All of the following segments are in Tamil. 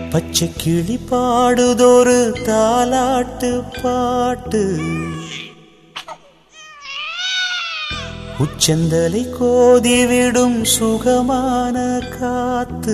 பச்சை கிளி பாடுதொரு தாலாட்டு பாட்டு உச்சந்தலை கோதிவிடும் சுகமான காத்து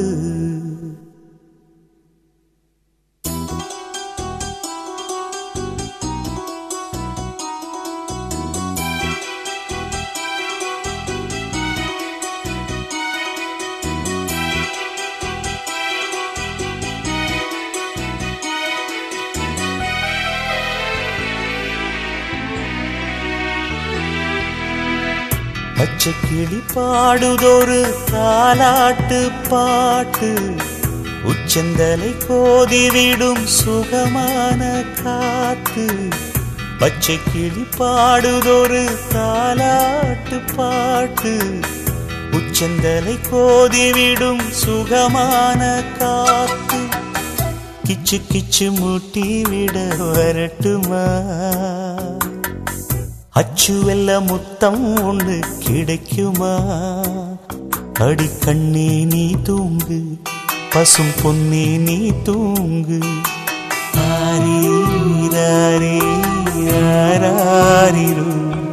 பச்சை கிளி பாடுதொரு தாலாட்டு பாட்டு உச்சந்தலை கோதிவிடும் சுகமான காத்து பச்சை கிளி பாடுதொரு தாலாட்டு பாட்டு உச்சந்தலை கோதிவிடும் சுகமான காத்து கிச்சு கிச்சு மூட்டி விட வரட்டுமா அச்சுவெல்ல முத்தம் ஒன்று கிடைக்குமா அடி கண்ணே நீ தூங்கு பசும் பொன்னே நீ தூங்கு ஆரீராரே ஆராரிரு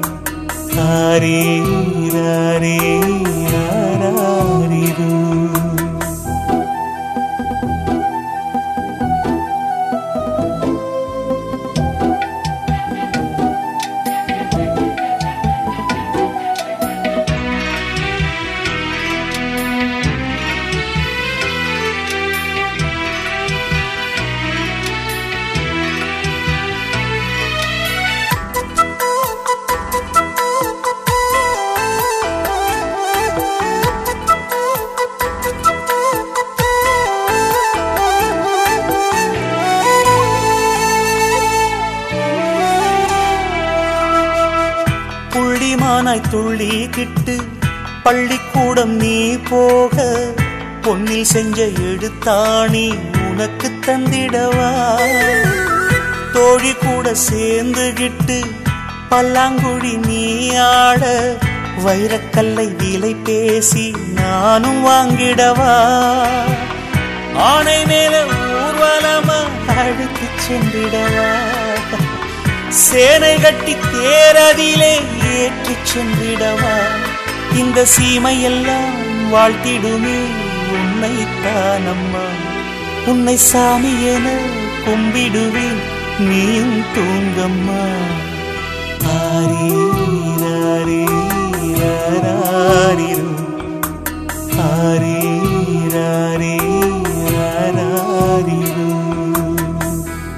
ஆரீராரே ஆராரிரு புள்ளிமானாய் துள்ளிக்கிட்டு பள்ளிக்கூடம் நீ போக பொன்னில் செஞ்ச எடுத்தாணி உனக்கு தந்திடவா தோழி கூட சேர்ந்துகிட்டு பல்லாங்குழி நீ ஆட வைரக்கல்லை விலை பேசி நானும் வாங்கிடவா ஆணை மேல ஊர்வலமா அழுத்து சென்றிடவா சேனை கட்டி தேரதிலே ஏற்றி சென்றிடவா இந்த சீமையெல்லாம் வாழ்த்திடுமே உன்னைத்தான் அம்மா உன்னை சாமி என கும்பிடுவேன் நீயும் தூங்கம்மா ஆரீராரீராரிரு ஆரீராரீராரிரு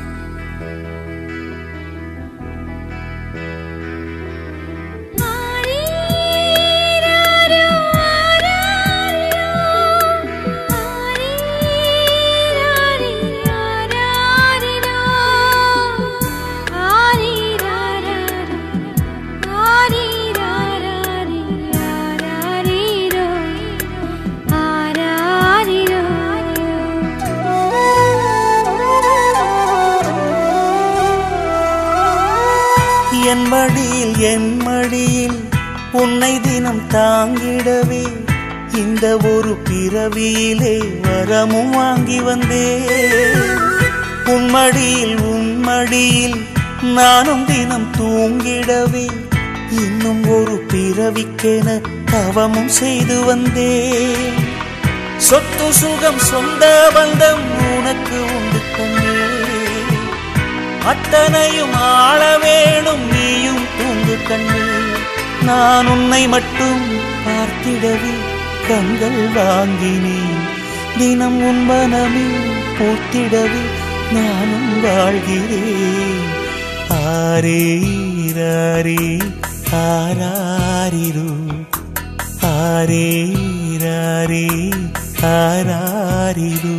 என் மடியில் என் மடியில் உன்னை தினம் தாங்கிடவே இந்த ஒரு பிறவியிலே வரமும் வாங்கி வந்தே உன் மடியில் உன் மடியில் நானும் தினம் தூங்கிடவே இன்னும் ஒரு பிறவிக்கென தவமும் செய்து வந்தே சொத்து சுகம் சொந்த பந்தம் உனக்கு உண்டு கண்ணே அத்தனையும் ஆள வேணும் நீயும் தூங்கு கண்ணே நான் உன்னை மட்டும் பார்த்திடவே கண்கள் வாங்கினேன் தினம் உன் மனமே பூத்திடவே நானும் வாழ்கிறேன் ஆரீராரே ஆராரிரு ஆரீராரே ஆராரிரு